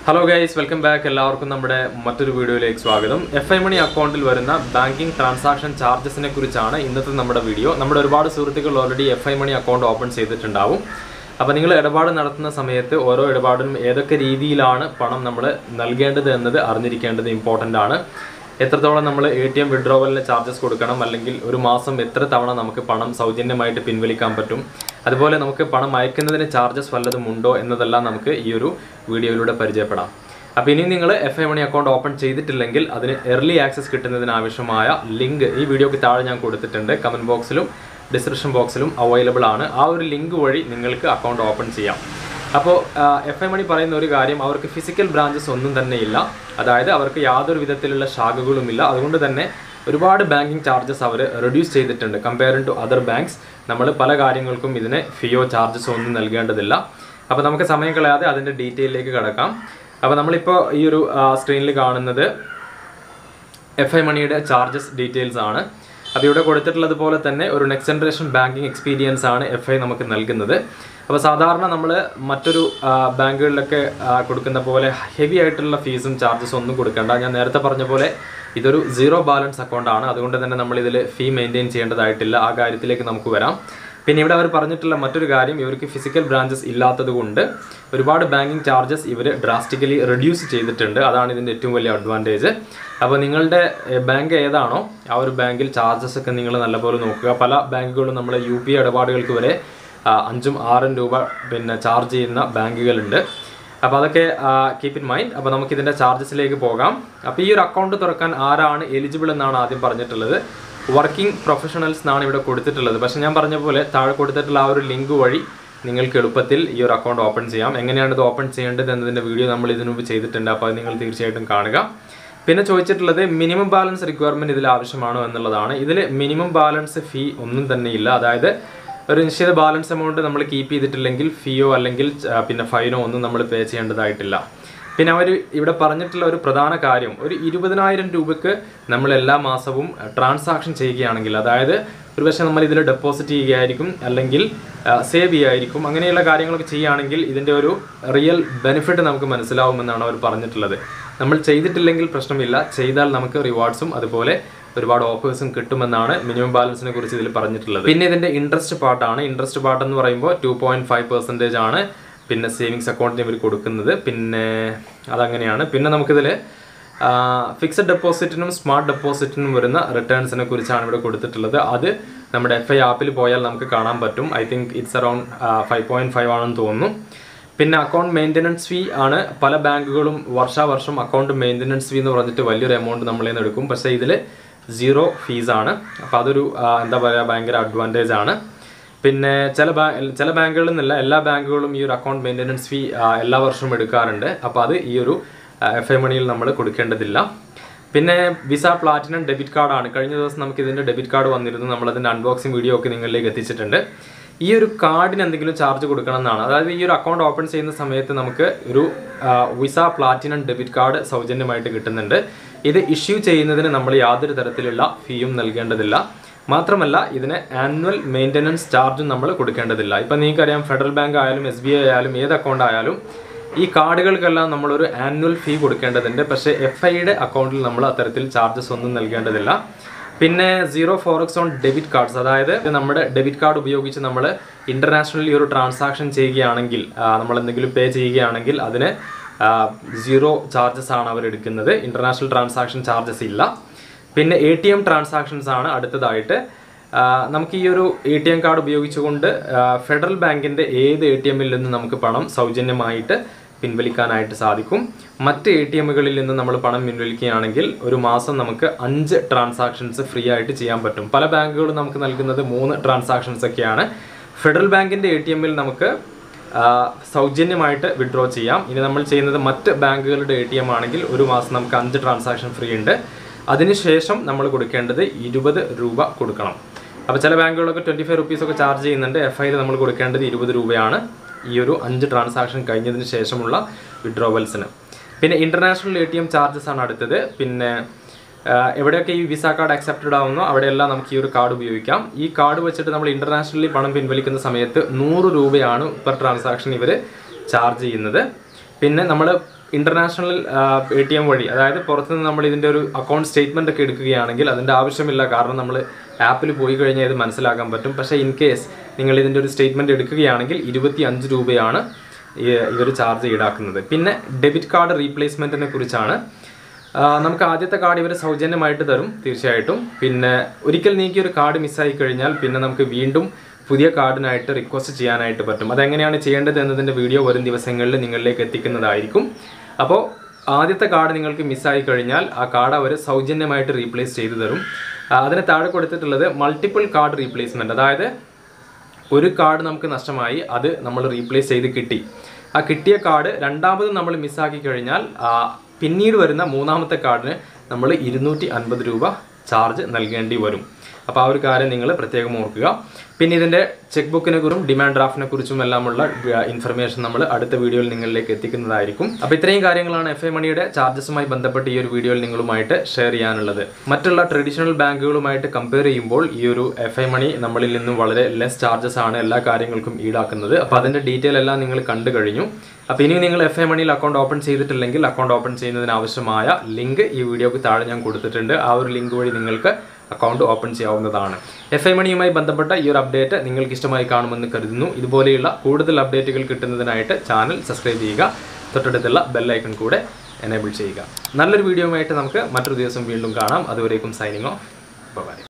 hello guys welcome back എല്ലാവർക്കും നമ്മുടെ മറ്റൊരു വീഡിയോയിലേക്ക് സ്വാഗതം എഫ് ഐ മണി അക്കൗണ്ടിൽ വരുന്ന ബാങ്കിങ് ട്രാൻസാക്ഷൻ ചാർജസിനെ കുറിച്ചാണ് ഇന്നത്തെ നമ്മുടെ വീഡിയോ നമ്മുടെ ഒരുപാട് സുഹൃത്തുക്കൾ already F I money account open ചെയ്തിട്ടുണ്ടാവും അപ്പോൾ നിങ്ങൾ ഇടപാട് നടത്തുന്ന സമയത്ത് ഓരോ ഇടപാടിനും ഏതൊക്കെ രീതിയിലാണ് പണം നമ്മൾ നൽകേണ്ടത് എന്നത് അറിഞ്ഞിരിക്കേണ്ടത് ഇമ്പോർട്ടൻ്റ് ആണ് എത്രത്തോളം നമ്മൾ എ ടി എം വിഡ്രോവലിന് ചാർജസ് കൊടുക്കണം അല്ലെങ്കിൽ ഒരു മാസം എത്ര തവണ നമുക്ക് പണം സൗജന്യമായിട്ട് പിൻവലിക്കാൻ പറ്റും അതുപോലെ നമുക്ക് പണം അയക്കുന്നതിന് ചാർജസ് വല്ലതും ഉണ്ടോ എന്നതെല്ലാം നമുക്ക് ഈ ഒരു വീഡിയോയിലൂടെ പരിചയപ്പെടാം അപ്പോൾ ഇനി നിങ്ങൾ F I money account open ചെയ്തിട്ടില്ലെങ്കിൽ അതിന് എർലി ആക്സസ് കിട്ടുന്നതിന് ആവശ്യമായ ലിങ്ക് ഈ വീഡിയോക്ക് താഴെ ഞാൻ കൊടുത്തിട്ടുണ്ട് കമൻറ്റ് ബോക്സിലും ഡിസ്ക്രിപ്ഷൻ ബോക്സിലും അവൈലബിൾ ആണ് ആ ഒരു ലിങ്ക് വഴി നിങ്ങൾക്ക് അക്കൗണ്ട് ഓപ്പൺ ചെയ്യാം അപ്പോൾ എഫ് ഐ മണി പറയുന്ന ഒരു കാര്യം അവർക്ക് ഫിസിക്കൽ ബ്രാഞ്ചസ് ഒന്നും തന്നെ ഇല്ല അതായത് അവർക്ക് യാതൊരു വിധത്തിലുള്ള ശാഖകളുമില്ല അതുകൊണ്ട് തന്നെ ഒരുപാട് ബാങ്കിങ് ചാർജസ് അവർ റെഡ്യൂസ് ചെയ്തിട്ടുണ്ട് കമ്പയറിംഗ് ടു അതർ ബാങ്ക്സ് നമ്മൾ പല കാര്യങ്ങൾക്കും ഇതിന് ഫിയോ ചാർജസ് ഒന്നും നൽകേണ്ടതില്ല അപ്പോൾ നമുക്ക് സമയം കളയാതെ അതിൻ്റെ ഡീറ്റെയിലേക്ക് കിടക്കാം അപ്പോൾ നമ്മളിപ്പോൾ ഈ ഒരു സ്ക്രീനിൽ കാണുന്നത് എഫ് ഐ മണിയുടെ ചാർജസ് ഡീറ്റെയിൽസ് ആണ് അപ്പോൾ ഇവിടെ കൊടുത്തിട്ടുള്ളത് പോലെ തന്നെ ഒരു നെക്സ്റ്റ് ജനറേഷൻ ബാങ്കിങ് എക്സ്പീരിയൻസ് ആണ് എഫ് ഐ നമുക്ക് നൽകുന്നത് അപ്പോൾ സാധാരണ നമ്മൾ മറ്റൊരു ആ, ബാങ്കുകളിലൊക്കെ ആ, കൊടുക്കുന്ന പോലെ ഹെവി ആയിട്ടുള്ള ഫീസും ചാർജസും ഒന്നും കൊടുക്കേണ്ട ഞാൻ നേരത്തെ പറഞ്ഞ പോലെ ഇതൊരു സീറോ ബാലൻസ് അക്കൗണ്ട് ആണ് അതുകൊണ്ട് തന്നെ നമ്മൾ ഇതിൽ ഫീ മെയിൻറ്റെയിൻ ചെയ്യേണ്ടതായിട്ടില്ല ആ കാര്യത്തിലേക്ക് നമുക്ക് വരാം പിന്നെ ഇവിടെ അവർ പറഞ്ഞിട്ടുള്ള മറ്റൊരു കാര്യം ഇവർക്ക് ഫിസിക്കൽ ബ്രാഞ്ചസ് ഇല്ലാത്തത് കൊണ്ട് ഒരുപാട് ബാങ്കിങ് ചാർജസ് ഇവർ ഡ്രാസ്റ്റിക്കലി റെഡ്യൂസ് ചെയ്തിട്ടുണ്ട് അതാണ് ഇതിൻ്റെ ഏറ്റവും വലിയ അഡ്വാൻറ്റേജ് അപ്പോൾ നിങ്ങളുടെ ബാങ്ക് ഏതാണോ ആ ഒരു ബാങ്കിൽ ചാർജസ് ഒക്കെ നിങ്ങൾ നല്ലപോലെ നോക്കുക പല ബാങ്കുകളും നമ്മൾ യു പി ഇടപാടുകൾക്ക് വരെ ആ, അഞ്ചും ആറും രൂപ പിന്നെ ചാർജ് ചെയ്യുന്ന ബാങ്കുകളുണ്ട് അപ്പോൾ അതൊക്കെ കീപ്പ് ഇൻ മൈൻഡ് അപ്പോൾ നമുക്ക് ഇതിൻ്റെ ചാർജസിലേക്ക് പോകാം അപ്പോൾ ഈ ഒരു അക്കൗണ്ട് തുറക്കാൻ ആരാണ് എലിജിബിൾ എന്നാണ് ആദ്യം പറഞ്ഞിട്ടുള്ളത് വർക്കിംഗ് പ്രൊഫഷണൽസ് എന്നാണ് ഇവിടെ കൊടുത്തിട്ടുള്ളത് പക്ഷേ ഞാൻ പറഞ്ഞ പോലെ താഴെ കൊടുത്തിട്ടുള്ള ആ ഒരു ലിങ്ക് വഴി നിങ്ങൾക്ക് എളുപ്പത്തിൽ ഈ ഒരു അക്കൗണ്ട് ഓപ്പൺ ചെയ്യാം എങ്ങനെയാണ് ഇത് ഓപ്പൺ ചെയ്യേണ്ടത് എന്നതിൻ്റെ വീഡിയോ നമ്മൾ ഇതിനു മുമ്പ് ചെയ്തിട്ടുണ്ട് അപ്പോൾ അത് നിങ്ങൾ തീർച്ചയായിട്ടും കാണുക പിന്നെ ചോദിച്ചിട്ടുള്ളത് മിനിമം ബാലൻസ് റിക്വയർമെന്റ് ഇതിൽ ആവശ്യമാണോ എന്നുള്ളതാണ് ഇതിൽ മിനിമം ബാലൻസ് ഫീ ഒന്നും തന്നെ ഇല്ല അതായത് ഒരു നിശ്ചിത ബാലൻസ് എമൗണ്ട് നമ്മൾ കീപ്പ് ചെയ്തിട്ടില്ലെങ്കിൽ ഫീയോ അല്ലെങ്കിൽ ആ, പിന്നെ ഫൈനോ ഒന്നും നമ്മൾ പേ ചെയ്യേണ്ടതായിട്ടില്ല പിന്നെ അവർ ഇവിടെ പറഞ്ഞിട്ടുള്ള ഒരു പ്രധാന കാര്യം ഒരു ഇരുപതിനായിരം രൂപയ്ക്ക് നമ്മൾ എല്ലാ മാസവും ട്രാൻസാക്ഷൻ ചെയ്യുകയാണെങ്കിൽ അതായത് ഒരുപക്ഷെ നമ്മൾ ഇതിൽ ഡെപ്പോസിറ്റ് ചെയ്യുകയായിരിക്കും അല്ലെങ്കിൽ സേവ് ചെയ്യുകയായിരിക്കും അങ്ങനെയുള്ള കാര്യങ്ങളൊക്കെ ചെയ്യുകയാണെങ്കിൽ ഇതിൻ്റെ ഒരു റിയൽ ബെനിഫിറ്റ് നമുക്ക് മനസ്സിലാവുമെന്നാണ് അവർ പറഞ്ഞിട്ടുള്ളത് നമ്മൾ ചെയ്തിട്ടില്ലെങ്കിൽ പ്രശ്നമില്ല ചെയ്താൽ നമുക്ക് റിവാർഡ്സും അതുപോലെ ഒരുപാട് ഓഫേഴ്സും കിട്ടുമെന്നാണ് മിനിമം ബാലൻസിനെ കുറിച്ച് ഇതിൽ പറഞ്ഞിട്ടുള്ളത് പിന്നെ ഇതിന്റെ ഇൻട്രസ്റ്റ് പാർട്ടാണ് ഇൻട്രസ്റ്റ് പാർട്ട് എന്ന് പറയുമ്പോൾ ടു പോയിന്റ് ഫൈവ് പെർസെൻറ്റേജ് ആണ് പിന്നെ സേവിങ്സ് അക്കൗണ്ടിന് ഇവർ കൊടുക്കുന്നത് പിന്നെ അതങ്ങനെയാണ് പിന്നെ നമുക്കിതിൽ ഫിക്സഡ് ഡെപ്പോസിറ്റിനും സ്മാർട്ട് ഡെപ്പോസിറ്റിനും വരുന്ന റിട്ടേൺസിനെ കുറിച്ചാണ് ഇവിടെ കൊടുത്തിട്ടുള്ളത് അത് നമ്മുടെ എഫ് ഐ ആപ്പിൽ പോയാൽ നമുക്ക് കാണാൻ പറ്റും I think it's around five point five ആണെന്ന് തോന്നുന്നു പിന്നെ അക്കൗണ്ട് മെയിൻ്റനൻസ് ഫീ ആണ് പല ബാങ്കുകളും വർഷാവർഷം അക്കൗണ്ട് മെയിൻ്റനൻസ് ഫീ എന്ന് പറഞ്ഞിട്ട് വലിയൊരു എമൗണ്ട് നമ്മളിൽ നിന്ന് എടുക്കും പക്ഷേ ഇതിൽ സീറോ ഫീസാണ് അപ്പോൾ അതൊരു ആ, എന്താ പറയുക ഭയങ്കര അഡ്വാൻറ്റേജ് ആണ് പിന്നെ ചില ബാ ചില ബാങ്കുകളിൽ നിന്നല്ല എല്ലാ ബാങ്കുകളും ഈ ഒരു അക്കൗണ്ട് മെയിൻ്റനൻസ് ഫീ എല്ലാ വർഷവും എടുക്കാറുണ്ട് അപ്പോൾ അത് ഈ ഒരു എഫ് ഐ മണിയിൽ നമ്മൾ കൊടുക്കേണ്ടതില്ല പിന്നെ വിസ പ്ലാറ്റിനം ഡെബിറ്റ് കാർഡാണ് കഴിഞ്ഞ ദിവസം നമുക്ക് ഇതിൻ്റെ ഡെബിറ്റ് കാർഡ് വന്നിരുന്നു നമ്മളതിൻ്റെ അൺബോക്സിംഗ് വീഡിയോ ഒക്കെ നിങ്ങളിലേക്ക് എത്തിച്ചിട്ടുണ്ട് ഈ ഒരു കാർഡിന് എന്തെങ്കിലും ചാർജ് കൊടുക്കണം എന്നാണ് അതായത് ഈ ഒരു അക്കൗണ്ട് ഓപ്പൺ ചെയ്യുന്ന സമയത്ത് നമുക്ക് ഒരു ആ, വിസ പ്ലാറ്റിനം ഡെബിറ്റ് കാർഡ് സൗജന്യമായിട്ട് കിട്ടുന്നുണ്ട് ഇത് ഇഷ്യൂ ചെയ്യുന്നതിന് നമ്മൾ യാതൊരു തരത്തിലുള്ള ഫീയും നൽകേണ്ടതില്ല മാത്രമല്ല ഇതിന് ആനുവൽ മെയിൻ്റനൻസ് ചാർജും നമ്മൾ കൊടുക്കേണ്ടതില്ല ഇപ്പം നിങ്ങൾക്കറിയാം ഫെഡറൽ ബാങ്ക് ആയാലും എസ് ബി ഐ ആയാലും ഏത് അക്കൗണ്ട് ആയാലും ഈ കാർഡുകൾക്കെല്ലാം നമ്മളൊരു ആനുവൽ ഫീ കൊടുക്കേണ്ടതുണ്ട് പക്ഷേ എഫ് ഐയുടെ അക്കൗണ്ടിൽ നമ്മൾ അത്തരത്തിൽ ചാർജസ് ഒന്നും നൽകേണ്ടതില്ല പിന്നെ zero forex on debit cards അതായത് നമ്മുടെ ഡെബിറ്റ് കാർഡ് ഉപയോഗിച്ച് നമ്മൾ ഇന്റർനാഷണലി ഒരു ട്രാൻസാക്ഷൻ ചെയ്യുകയാണെങ്കിൽ ആ, നമ്മൾ എന്തെങ്കിലും പേ ചെയ്യുകയാണെങ്കിൽ അതിന് സീറോ ചാർജസ് ആണ് അവർ എടുക്കുന്നത് ഇന്റർനാഷണൽ ട്രാൻസാക്ഷൻ ചാർജസ് ഇല്ല പിന്നെ എ ടി എം ട്രാൻസാക്ഷൻസ് ആണ് അടുത്തതായിട്ട് ആ, നമുക്ക് ഈ ഒരു എ ടി എം കാർഡ് ഉപയോഗിച്ചുകൊണ്ട് ആ, ഫെഡറൽ ബാങ്കിന്റെ ഏത് എ ടി എമ്മിൽ നിന്ന് നമുക്ക് പണം സൗജന്യമായിട്ട് പിൻവലിക്കാനായിട്ട് സാധിക്കും മറ്റ് എ ടി എമ്മുകളിൽ നിന്ന് നമ്മൾ പണം പിൻവലിക്കുകയാണെങ്കിൽ ഒരു മാസം നമുക്ക് അഞ്ച് ട്രാൻസാക്ഷൻസ് ഫ്രീ ആയിട്ട് ചെയ്യാൻ പറ്റും പല ബാങ്കുകളും നമുക്ക് നൽകുന്നത് മൂന്ന് ട്രാൻസാക്ഷൻസ് ഒക്കെയാണ് ഫെഡറൽ ബാങ്കിന്റെ എ ടി എമ്മിൽ നമുക്ക് ആ, സൗജന്യമായിട്ട് വിഡ്രോ ചെയ്യാം ഇനി നമ്മൾ ചെയ്യുന്നത് മറ്റ് ബാങ്കുകളുടെ എ ടി എം ആണെങ്കിൽ ഒരു മാസം നമുക്ക് അഞ്ച് ട്രാൻസാക്ഷൻ ഫ്രീ ഉണ്ട് അതിനുശേഷം നമ്മൾ കൊടുക്കേണ്ടത് ഇരുപത് രൂപ കൊടുക്കണം അപ്പോൾ ചില ബാങ്കുകളൊക്കെ ട്വൻറ്റി ഫൈവ് റുപ്പീസ് ഒക്കെ ചാർജ് ചെയ്യുന്നുണ്ട് എഫ് ഐയിൽ നമ്മൾ കൊടുക്കേണ്ടത് ഇരുപത് രൂപയാണ് ഈ ഒരു അഞ്ച് ട്രാൻസാക്ഷൻ കഴിഞ്ഞതിന് ശേഷമുള്ള വിഡ്രോവൽസിന് പിന്നെ international A T M charges ആണ് അടുത്തത് പിന്നെ ആ, എവിടെയൊക്കെ ഈ വിസ കാർഡ് അക്സെപ്റ്റഡ് ആവുന്നോ അവിടെയെല്ലാം നമുക്ക് ഈ ഒരു കാർഡ് ഉപയോഗിക്കാം ഈ കാർഡ് വെച്ചിട്ട് നമ്മൾ ഇന്റർനാഷണലി പണം പിൻവലിക്കുന്ന സമയത്ത് നൂറ് രൂപയാണ് പെർ ട്രാൻസാക്ഷൻ ഇവർ ചാർജ് ചെയ്യുന്നത് പിന്നെ നമ്മൾ ഇന്റർനാഷണൽ എ ടി എം വഴി അതായത് പുറത്തുനിന്ന് നമ്മൾ ഇതിൻ്റെ ഒരു അക്കൗണ്ട് സ്റ്റേറ്റ്മെന്റ് ഒക്കെ എടുക്കുകയാണെങ്കിൽ അതിൻ്റെ ആവശ്യമില്ല കാരണം നമ്മൾ ആപ്പിൽ പോയി കഴിഞ്ഞാൽ ഇത് മനസ്സിലാക്കാൻ പറ്റും പക്ഷേ ഇൻ കേസ് നിങ്ങൾ ഇതിൻ്റെ ഒരു സ്റ്റേറ്റ്മെന്റ് എടുക്കുകയാണെങ്കിൽ ഇരുപത്തി അഞ്ച് രൂപയാണ് ഇവർ ചാർജ് ഈടാക്കുന്നത് പിന്നെ ഡെബിറ്റ് കാർഡ് റീപ്ലേസ്മെന്റിനെ കുറിച്ചാണ് ആ, നമുക്ക് ആദ്യത്തെ കാർഡ് ഇവർ സൗജന്യമായിട്ട് തരും തീർച്ചയായിട്ടും പിന്നെ ഒരിക്കൽ നീക്കി ഒരു കാർഡ് മിസ്സായി കഴിഞ്ഞാൽ പിന്നെ നമുക്ക് വീണ്ടും പുതിയ കാർഡിനായിട്ട് റിക്വസ്റ്റ് ചെയ്യാനായിട്ട് പറ്റും അതെങ്ങനെയാണ് ചെയ്യേണ്ടത് എന്നതിൻ്റെ വീഡിയോ വരും ദിവസങ്ങളിൽ നിങ്ങളിലേക്ക് എത്തിക്കുന്നതായിരിക്കും അപ്പോൾ ആദ്യത്തെ കാർഡ് നിങ്ങൾക്ക് മിസ്സായി കഴിഞ്ഞാൽ ആ കാർഡ് അവർ സൗജന്യമായിട്ട് റീപ്ലേസ് ചെയ്തു തരും ആ, അതിന് താഴെ കൊടുത്തിട്ടുള്ളത് മൾട്ടിപ്പിൾ കാർഡ് റീപ്ലേസ്മെൻറ്റ് അതായത് ഒരു കാർഡ് നമുക്ക് നഷ്ടമായി അത് നമ്മൾ റീപ്ലേസ് ചെയ്ത് കിട്ടി ആ കിട്ടിയ കാർഡ് രണ്ടാമത് നമ്മൾ മിസ്സാക്കി കഴിഞ്ഞാൽ ആ പിന്നീട് വരുന്ന മൂന്നാമത്തെ കാർഡിന് നമ്മൾ ഇരുന്നൂറ്റി അൻപത് രൂപ ചാർജ് നൽകേണ്ടി വരും അപ്പോൾ ആ ഒരു കാര്യം നിങ്ങൾ പ്രത്യേകം ഓർക്കുക പിന്നെ ഇതിൻ്റെ ചെക്ക് ബുക്കിനെ കുറിച്ചും ഡിമാൻഡ് ഡ്രാഫ്റ്റിനെ കുറിച്ചും എല്ലാമുള്ള ഇൻഫർമേഷൻ നമ്മൾ അടുത്ത വീഡിയോയിൽ നിങ്ങളിലേക്ക് എത്തിക്കുന്നതായിരിക്കും അപ്പോൾ ഇത്രയും കാര്യങ്ങളാണ് എഫ് ഐ മണിയുടെ ചാർജസുമായി ബന്ധപ്പെട്ട് ഈ ഒരു വീഡിയോയിൽ നിങ്ങളുമായിട്ട് ഷെയർ ചെയ്യാനുള്ളത് മറ്റുള്ള ട്രഡീഷണൽ ബാങ്കുകളുമായിട്ട് കമ്പയർ ചെയ്യുമ്പോൾ ഈ ഒരു എഫ് ഐ മണി നമ്മളിൽ നിന്നും വളരെ ലെസ് ചാർജസ് ആണ് എല്ലാ കാര്യങ്ങൾക്കും ഈടാക്കുന്നത് അപ്പോൾ അതിൻ്റെ ഡീറ്റെയിൽ എല്ലാം നിങ്ങൾ കണ്ടു കഴിഞ്ഞു അപ്പോൾ ഇനി നിങ്ങൾ എഫ് ഐ മണിയിൽ അക്കൗണ്ട് ഓപ്പൺ ചെയ്തിട്ടില്ലെങ്കിൽ അക്കൗണ്ട് ഓപ്പൺ ചെയ്യുന്നതിന് ആവശ്യമായ ലിങ്ക് ഈ വീഡിയോക്ക് താഴെ ഞാൻ കൊടുത്തിട്ടുണ്ട് ആ ഒരു ലിങ്ക് വഴി നിങ്ങൾക്ക് അക്കൗണ്ട് ഓപ്പൺ ചെയ്യാവുന്നതാണ് എഫ് ഐ മണിയുമായി ബന്ധപ്പെട്ട ഈ ഒരു അപ്ഡേറ്റ് നിങ്ങൾക്ക് ഇഷ്ടമായി കാണുമെന്ന് കരുതുന്നു ഇതുപോലെയുള്ള കൂടുതൽ അപ്ഡേറ്റുകൾ കിട്ടുന്നതിനായിട്ട് ചാനൽ സബ്സ്ക്രൈബ് ചെയ്യുക തൊട്ടടുത്തുള്ള ബെല്ലൈക്കൺ കൂടെ എനേബിൾ ചെയ്യുക നല്ലൊരു വീഡിയോയുമായിട്ട് നമുക്ക് മറ്റൊരു ദിവസം വീണ്ടും കാണാം അതുവരേക്കും സൈനിങ് ഓഫ് ബൈ